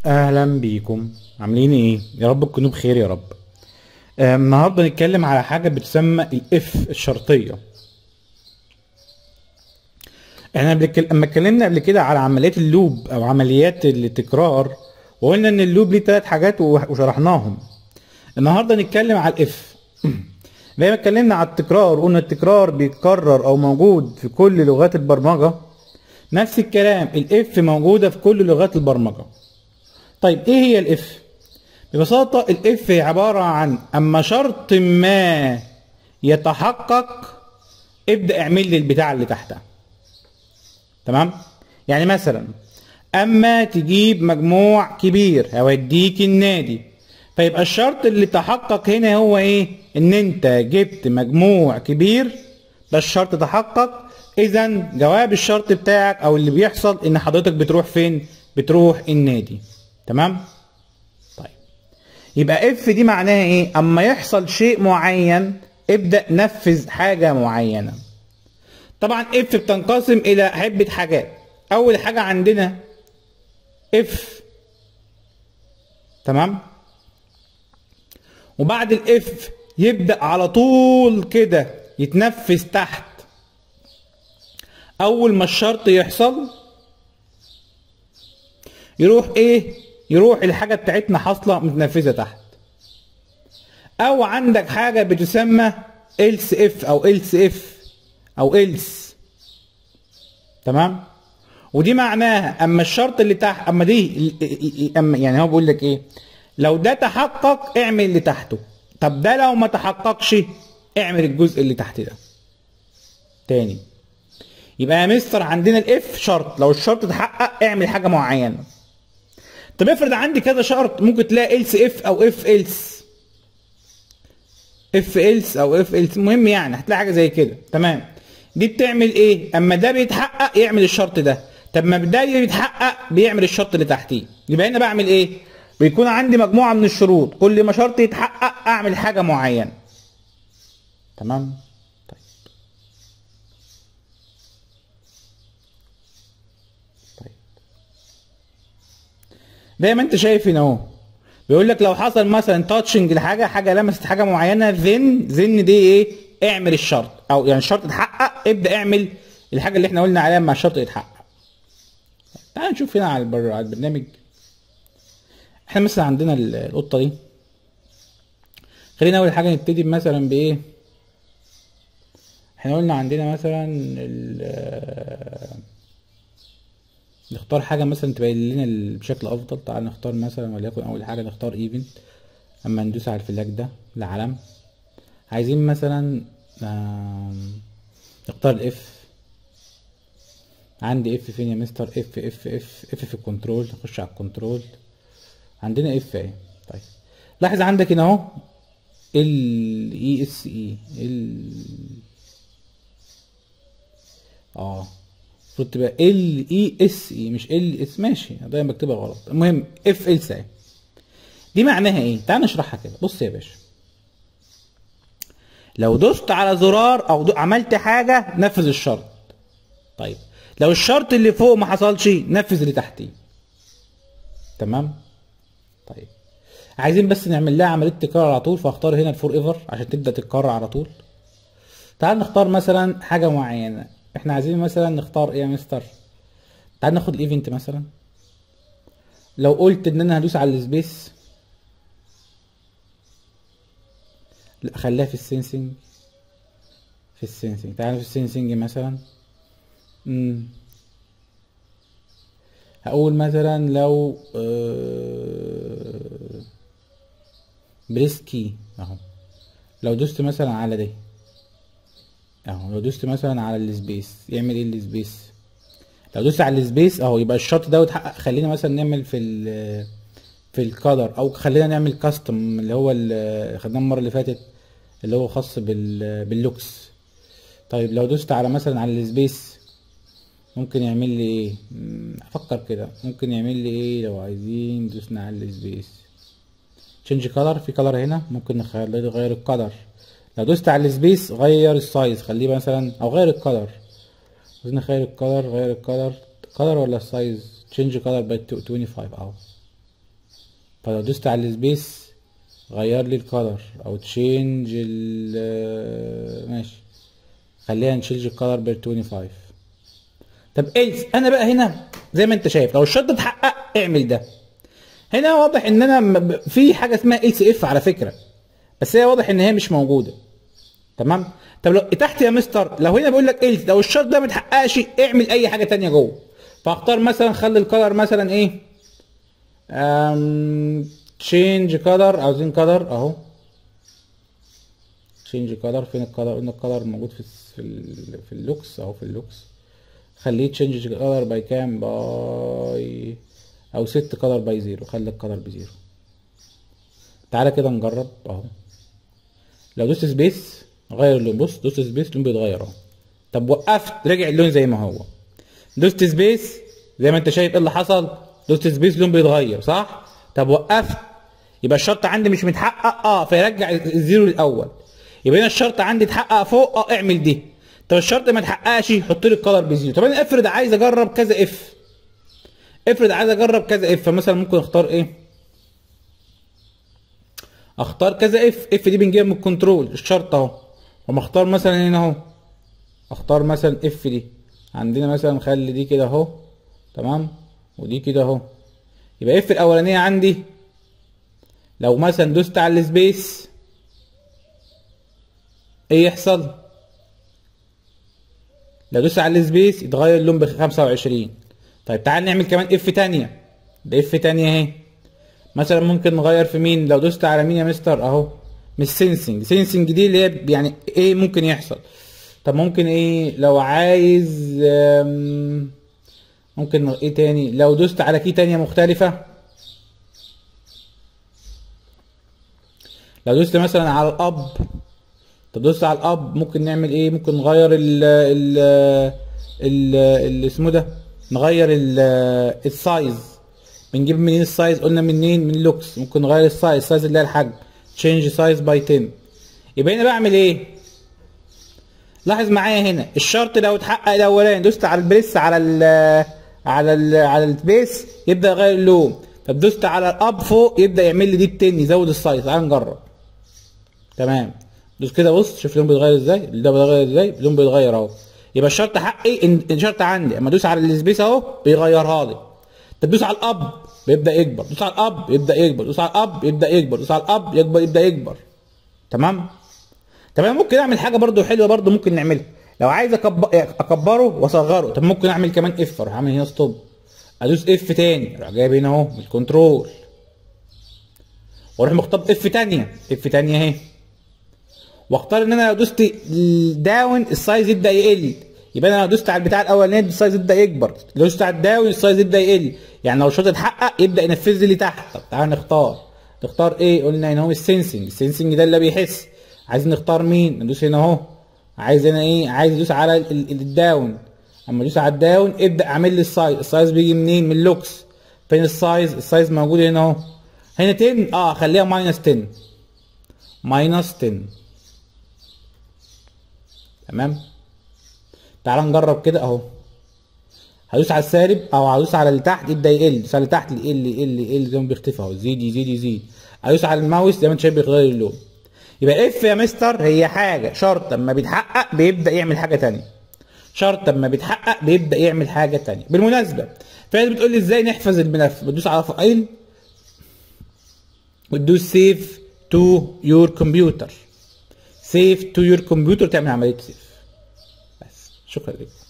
اهلا بيكم عاملين ايه يا رب تكونوا بخير يا رب آه، النهارده نتكلم على حاجه بتسمى الاف الشرطيه احنا قبل كده لما اتكلمنا قبل كده على عمليات اللوب او عمليات التكرار وقلنا ان اللوب ليه ثلاث حاجات وح- وشرحناهم النهارده نتكلم على الاف زي ما اتكلمنا على التكرار قلنا التكرار بيتكرر او موجود في كل لغات البرمجه نفس الكلام الاف موجوده في كل لغات البرمجه طيب ايه هي الاف ببساطة الاف هي عبارة عن اما شرط ما يتحقق ابدأ اعمل لي البتاع اللي تحتها تمام يعني مثلا اما تجيب مجموع كبير هوديك النادي فيبقى الشرط اللي تحقق هنا هو ايه ان انت جبت مجموع كبير ده الشرط تحقق اذا جواب الشرط بتاعك او اللي بيحصل ان حضرتك بتروح فين بتروح النادي تمام طيب يبقى اف دي معناها ايه اما يحصل شيء معين ابدأ نفذ حاجة معينة طبعا اف بتنقسم الى عدة حاجات اول حاجة عندنا اف تمام وبعد الاف يبدأ على طول كده يتنفذ تحت اول ما الشرط يحصل يروح ايه يروح الحاجة بتاعتنا حاصلة متنفذة تحت او عندك حاجة بتسمى else if او else if او else تمام ودي معناها اما الشرط اللي تحت اما دي اما يعني هو بيقول لك ايه لو ده تحقق اعمل اللي تحته طب ده لو ما تحققش اعمل الجزء اللي تحت ده تاني يبقى يا مستر عندنا الاف شرط لو الشرط اتحقق اعمل حاجه معينه طب افرض عندي كذا شرط ممكن تلاقي else if او if else if else او if else المهم يعني هتلاقي حاجه زي كده تمام دي بتعمل ايه اما ده بيتحقق يعمل الشرط ده طب ما ده بيتحقق بيعمل الشرط اللي تحتيه يبقى هنا بعمل ايه بيكون عندي مجموعه من الشروط كل ما شرط يتحقق اعمل حاجه معينه تمام طيب طيب زي ما انت شايف هنا اهو بيقول لك لو حصل مثلا تاتشنج لحاجه حاجه لمست حاجه معينه ذن ذن دي ايه اعمل الشرط او يعني الشرط اتحقق ابدا اعمل الحاجه اللي احنا قلنا عليها مع الشرط يتحقق تعال نشوف هنا على البر... على البرنامج احنا مثلا عندنا ال- القطه دي خلينا اول حاجه نبتدي مثلا بايه احنا قلنا عندنا مثلا ال- نختار حاجة مثلا تبين لنا ال- بشكل أفضل تعال نختار مثلا وليكن أول حاجة نختار ايفنت أما ندوس على الفلاج ده العلم عايزين مثلا آم، نختار الاف عندي اف فين يا مستر اف اف اف اف في الكنترول نخش على الكنترول عندنا اف اهي طيب لاحظ عندك هنا اهو ال اي اس اي ال اه المفروض تبقى ال اي اس اي مش ال اس ماشي أنا دايما بكتبها غلط المهم اف ال سي دي معناها ايه تعال نشرحها كده بص يا باشا لو دوست على زرار او دو عملت حاجه نفذ الشرط طيب لو الشرط اللي فوق ما حصلش نفذ اللي تحتيه تمام طيب عايزين بس نعمل لها عمليه تكرار على طول فاختار هنا الفور ايفر عشان تبدا تتكرر على طول تعال نختار مثلا حاجه معينه احنا عايزين مثلا نختار ايه يا مستر تعال ناخد الايفنت مثلا لو قلت ان انا هدوس على السبيس لا خليها في السنسنج في السنسنج تعال في السنسنج مثلا امم هقول مثلا لو آه، بريس كي اهو لو دوست مثلا على ده اهو لو دوست مثلا على السبيس يعمل ايه السبيس لو دوست على السبيس اهو يبقى الشرط ده اتحقق خلينا مثلا نعمل في ال في الكالر او خلينا نعمل كاستم اللي هو اللي خدناه المره اللي فاتت اللي هو خاص بال باللوكس طيب لو دوست على مثلا على السبيس ممكن يعمل لي ايه مم، افكر كده ممكن يعمل لي ايه لو عايزين دوسنا على السبيس تشينج كلر في كلر هنا ممكن نخليه نغير الكلر لو دوست على السبيس غير السايز خليه مثلا او غير الكلر عايزين نغير الكلر غير الكلر كلر ولا السايز تشينج كلر باي 25 اهو فلو دوست على السبيس غير لي الكلر او تشينج ال ماشي خلينا نشينج الكلر بير 25 طب إلس انا بقى هنا زي ما انت شايف لو الشرط اتحقق اعمل ده هنا واضح ان انا م- ب- في حاجه اسمها ال سي اف على فكره بس هي واضح ان هي مش موجوده تمام طب لو تحت يا مستر لو هنا بيقول لك إلس لو الشرط ده ما اتحققش اعمل اي حاجه تانية جوه فاختار مثلا خلي الكلر مثلا ايه أم تشينج كلر عاوزين كلر اهو تشينج كلر فين الكلر قلنا الكلر موجود في الس- في ال- في اللوكس اهو في اللوكس خليه تشينج كلر باي كام باي او ست كلر باي زيرو خلي الكلر بزيرو تعالى كده نجرب اهو لو دوست سبيس غير اللون بص دوست سبيس اللون بيتغير اهو طب وقفت رجع اللون زي ما هو دوست سبيس زي ما انت شايف ايه اللي حصل دوست سبيس لون بيتغير صح طب وقفت يبقى الشرط عندي مش متحقق اه فيرجع الزيرو الاول يبقى هنا الشرط عندي اتحقق فوق اه اعمل دي طب الشرط ما اتحققش حط لي الكلر بزيرو طب انا افرض عايز اجرب كذا اف افرض عايز اجرب كذا اف فمثلا ممكن اختار ايه اختار كذا اف اف دي بنجيبها من الكنترول الشرط اهو وما اختار مثلا هنا اهو اختار مثلا اف دي عندنا مثلا خلي دي كده اهو تمام ودي كده اهو يبقى اف الاولانيه عندي لو مثلا دوست على السبيس ايه يحصل لو دوست على السبيس يتغير اللون ب 25 طيب تعال نعمل كمان اف تانية ده اف تانية اهي مثلا ممكن نغير في مين لو دوست على مين يا مستر اهو مش سينسنج سينسنج دي اللي هي يعني ايه ممكن يحصل طب ممكن ايه لو عايز أم، ممكن ايه تاني لو دوست على كي تانية مختلفة لو دوست مثلا على الاب طب دوست على الاب ممكن نعمل ايه ممكن نغير ال ال ال ال اسمه ده نغير ال السايز بنجيب منين السايز قلنا منين من لوكس ممكن نغير السايز السايز اللي هي الحجم تشينج سايز باي 10 يبقى هنا بعمل ايه لاحظ معايا هنا الشرط لو اتحقق الاولاني دوست على البريس على ال على ال على البيس يبدا يغير اللون طب دوست على الاب فوق يبدا يعمل لي دي بتن يزود السايز تعال نجرب تمام دوس كده بص شوف اللون بيتغير ازاي ده بيتغير ازاي اللون بيتغير اهو يبقى الشرط حقي ان إن الشرط عندي اما ادوس على السبيس اهو بيغيرها لي طب دوس على الاب بيبدا يكبر دوس على الاب يبدا يكبر دوس على الاب يبدا يكبر دوس على الاب يكبر يبدا يكبر تمام طب انا ممكن اعمل حاجه برضو حلوه برضو ممكن نعملها لو عايز أكب... اكبره واصغره طب ممكن اعمل كمان اف اروح اعمل هنا ستوب ادوس اف تاني اروح جايب هنا اهو بالكنترول واروح مختار اف تانية اف تانية اهي واختار ان انا لو دوست داون السايز يبدا يقل يبقى انا لو دوست على البتاع الاولاني السايز يبدا يكبر لو دوست على الداون السايز يبدا يقل يعني لو الشرط اتحقق يبدا ينفذ لي تحت طب تعال نختار نختار ايه قلنا هنا هو السنسنج السنسنج ده اللي بيحس عايزين نختار مين ندوس هنا اهو عايز هنا ايه عايز ادوس على ال- ال- الداون اما ادوس على الداون ابدا اعمل لي السايز السايز بيجي منين من اللوكس فين السايز السايز موجود هنا اهو هنا 10 اه خليها ماينس 10 ماينس 10 تمام تعال نجرب كده اهو هدوس على السالب او هدوس على اللي تحت يبدا يقل دوس على اللي تحت يقل يقل يقل زي ما بيختفي اهو يزيد يزيد يزيد هدوس على الماوس زي ما انت شايف بيغير اللون يبقى اف يا مستر هي حاجه شرط لما بيتحقق بيبدا يعمل حاجه تانية شرط لما بيتحقق بيبدا يعمل حاجه تانية بالمناسبه في ناس بتقول لي ازاي نحفظ الملف بتدوس على فايل وتدوس سيف تو يور كمبيوتر سيف تو يور كمبيوتر تعمل عمليه سيف بس شكرا لك